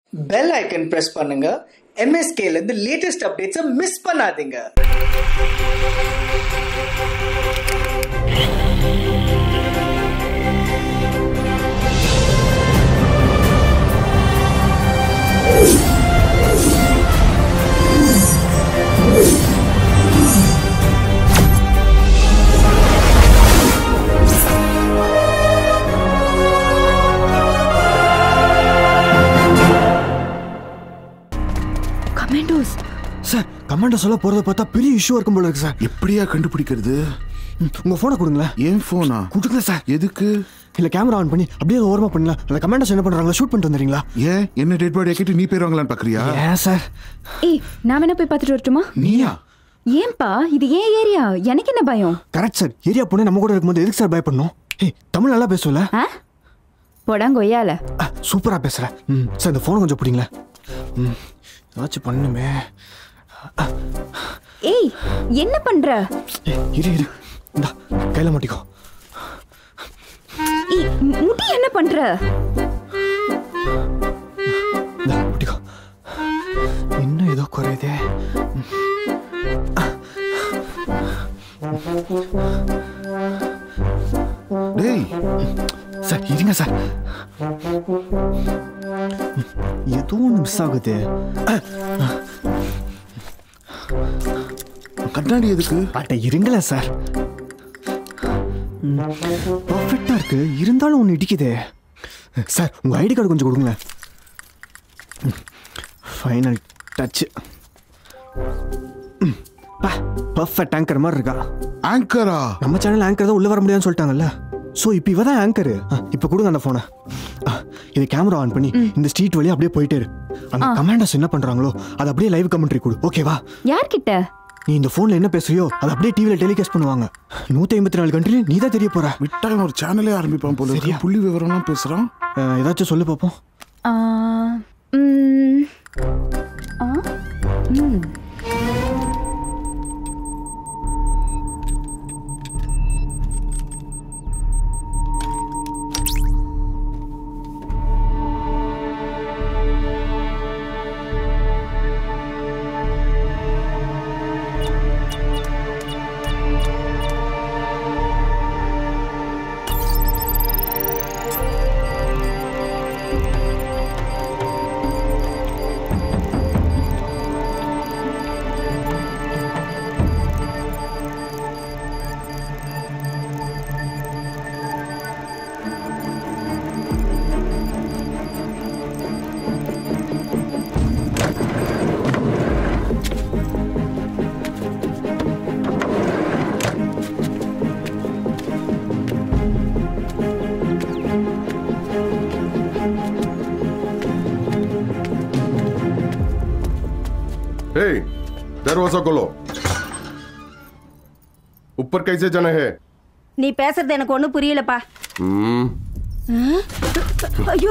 Bell icon press பண்ணுங்க MSK ல இருந்து லேட்டஸ்ட் அப்டேட்ஸை மிஸ் பண்ணாதீங்க கமெண்டோஸ் சார் கமெண்ட்டை சொல்ல போறத பார்த்தா பெரிய இஷ்யூ இருக்கும் போல இருக்கு சார் எப்படியா கண்டுபிடிக்கிறது ம், உங்க போனை கொடுங்களேன் ஏன் போனா கொடுக்கல சார் எதுக்கு இல்ல கேமரா ஆன் பண்ணி அப்படியே அதை ஓரமா பண்ணலாம் அந்த கமெண்ட்ஸ் என்ன பண்றாங்களா ஷூட் பண்ணிட்டு வந்துறீங்களா ஏன் என்ன டெட் பாடி ஆக்கிட்டு நீ போயிருவாங்களான்னு பாக்குறியா ஏன் சார் ஏய் நான் வேணா போய் பார்த்துட்டு வரட்டுமா நீயா ஏன்பா இது ஏன் ஏரியா எனக்கு என்ன பயம் கரெக்ட் சார் ஏரியா பொண்ணு நம்ம கூட இருக்கும்போது எதுக்கு சார் பயப்படணும் ஏய் தமிழ் நல்லா பேசுவல ஆ போடாங்கொய்யால சூப்பரா பேசுற ம் சார் இந்த ஃபோன் கொஞ்சம் பிடிங்களேன் ம் ஏதாச்சும் பண்ணுமே ஏய் என்ன பண்ற ஏய் இரு இரு இந்தா கையில மாட்டிக்கோ ஏய் முடி என்ன பண்ற இந்தா மாட்டிக்கோ இன்னும் ஏதோ குறையுதே டேய் சார் இருங்க சார் ஏதோ ஒன்று மிஸ் ஆகுது கண்ணாடி எதுக்கு அட்ட இருங்களே சார் பர்ஃபெக்டாக இருக்கு இருந்தாலும் ஒன்று இடிக்குதே சார் உங்கள் ஐடி கார்டு கொஞ்சம் கொடுங்களேன் ஃபைனல் டச்சு பர்ஃபெக்ட் ஆங்கர் மாதிரி இருக்கா ஆங்கரா நம்ம சேனல் ஆங்கர் தான் உள்ளே வர முடியாதுன்னு சொல்லிட்டாங்கல்ல ஸோ இப்போ இவ தான் ஆங்கரு இப்போ கொடுங்க அந்த ஃபோனை இது கேமரா ஆன் பண்ணி இந்த ஸ்ட்ரீட் வழியா அப்படியே போயிட்டே இரு அந்த கமாண்டர்ஸ் என்ன பண்ணுறாங்களோ அது அப்படியே லைவ் கமெண்ட்ரி கொடு ஓகேவா யார்கிட்ட நீ இந்த ஃபோனில் என்ன பேசுறியோ அதை அப்படியே டிவியில் டெலிகாஸ்ட் பண்ணுவாங்க நூற்றி ஐம்பத்தி நாலு கண்ட்ரி நீ தான் தெரிய போற விட்டா இவன் ஒரு சேனலே ஆரம்பிப்பான் போல இருக்கு சரியா? புள்ளி விவரம்லாம் பேசுறான் அஹ், ஏதாச்சும் சொல்லு பார்ப்போம் ஆ, ம், ஆ, ம். हे दरवाजा खोलो ऊपर कैसे जाना है நீ பேசுறது எனக்கு ஒன்றும் புரியலப்பா हम्म ஐயோ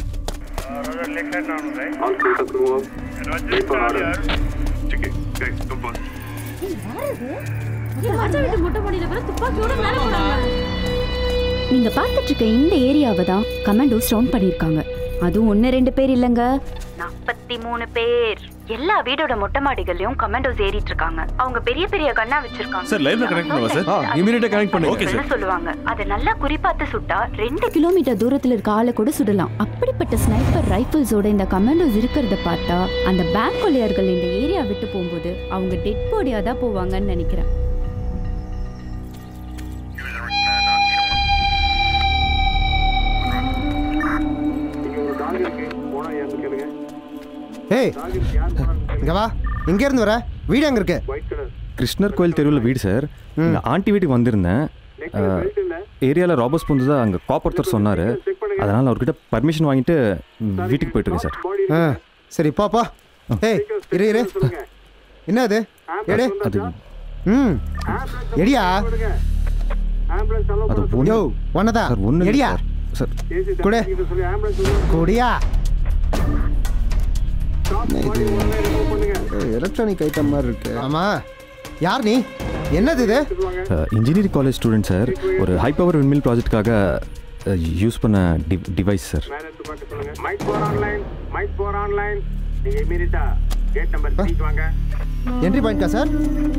நீங்க பார்த்துட்டு இருக்க இந்த ஏரியாவை தான் கமாண்டோஸ் ரவுண்ட் பண்ணிருக்காங்க அதுவும் ஒன்னு ரெண்டு பேர் இல்லங்க நாற்பத்தி மூணு பேர் எல்லா வீடோட மொட்டை மாடிகள்லயும் கமாண்டோஸ் ஏறிட்டு இருக்காங்க அவங்க பெரிய பெரிய கண்ணா வச்சிருக்காங்க சார், live ல connect பண்ணவா, சார்? ஆ, immediate ஆ connect பண்ணுங்க. Okay, என்ன சொல்லுவாங்க அதை நல்லா குறிப்பாத்து சுட்டா ரெண்டு கிலோமீட்டர் தூரத்துல இருக்க ஆளை கூட சுடலாம் அப்படிப்பட்ட ஸ்னைப்பர் ரைபிள்ஸோட இந்த கமாண்டோஸ் இருக்கிறத பார்த்தா அந்த பேங்க் கொள்ளையர்கள் இந்த ஏரியா விட்டு போகும்போது அவங்க டெட் பாடியா தான் போவாங்கன்னு நினைக்கிறேன் ஏய் இங்க வா எங்க இருந்து வர வீடு எங்க இருக்கு கிருஷ்ணர் கோயில் தெருவில் வீடு சார் இங்கே ஆண்டி வீட்டுக்கு வந்திருந்தேன் ஏரியாவில் ராபர்ஸ் புந்து தான் அங்கே காப்பொருத்தர் சொன்னார் அதனால் அவர்கிட்ட பர்மிஷன் வாங்கிட்டு ம், வீட்டுக்கு போயிட்டு இருக்கேன் சார் ஆ சரி போ போ ஏய் இரு இரு என்ன அது எடு அது ம் எடியா அது ஒன்று யோ ஒன்னதா சார் ஒன்று எடியா சார் குடு குடியா எலக்ட்ரானிக் ஐட்டம் மாதிரி இருக்கு ஆமா யார் நீ என்னது இது இன்ஜினியரிங் காலேஜ் ஸ்டூடெண்ட் சார் ஒரு ஹை பவர் விண்மில் ப்ராஜெக்ட்டுக்காக யூஸ் பண்ண டி device sir Mike four online Mike four online நீங்க இமீடியட்டா கேட் நம்பர் த்ரீக்கு வாங்க என்ட்ரி பாயிண்ட்கா சார்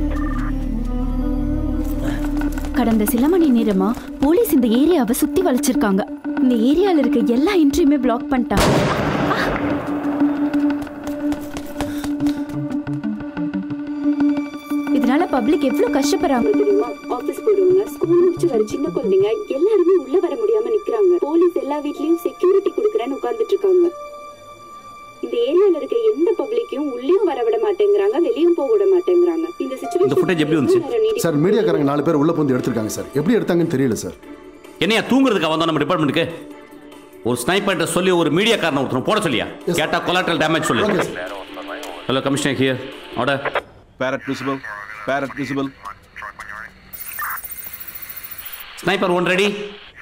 கடந்த சில மணி நேரமா போலீஸ் இந்த ஏரியாவை சுத்தி வளைச்சிருக்காங்க இந்த ஏரியால இருக்க எல்லா என்ட்ரியுமே பிளாக் பண்ணிட்டாங்க இதனால பப்ளிக் எவ்வளவு கஷ்டப்படுறாங்க தெரியுமா ஆபீஸ் போறவங்க ஸ்கூல் முடிச்சு வர சின்ன குழந்தைங்க எல்லாருமே உள்ள வர முடியாம நிக்கிறாங்க போலீஸ் எல்லா வீட்லயும் செக்யூரிட்டி கொடுக்கறேன்னு உட்கார்ந்துட்டு இருக்காங்க இந்த ஏரியால இருக்க எந்த பப்ளிக்கையும் உள்ளேயும் வர விட மாட்டேங்கிறாங்க வெளியும் போக விட மாட்டேங்கிறாங்க இந்த இந்த footage எப்படி வந்துச்சு? சார் மீடியாக்காரங்க நாலு பேர் உள்ள வந்து எடுத்திருக்காங்க சார் எப்படி எடுத்தாங்கன்னு தெரியல சார் என்னையா தூங்குறதுக்கு வந்தோம் நம்ம டிபார்ட்மெண்ட்டுக்கு ஒரு ஸ்னைப்பர்கிட்ட சொல்லி ஒரு மீடியாக்காரனை ஒருத்தர் போட சொல்லியா கேட்டா கொலாட்ரல் டேமேஜ் சொல்லு hello commissioner here order Parrot visible. Parrot visible. Sniper one ready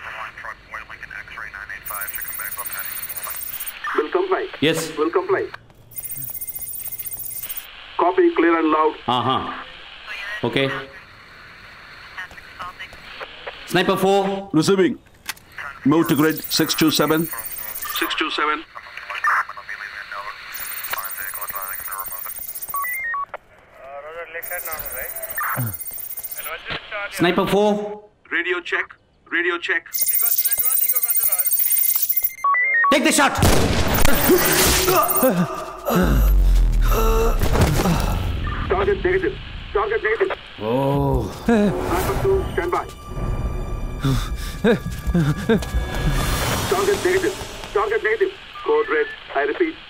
will comply yes will comply copy clear and loud ஆஹா okay sniper four Receiving. Move to grid 627. 627 sniper four radio check radio check take the shot target negative target negative ஓ sniper 2 stand by target negative target negative code red i repeat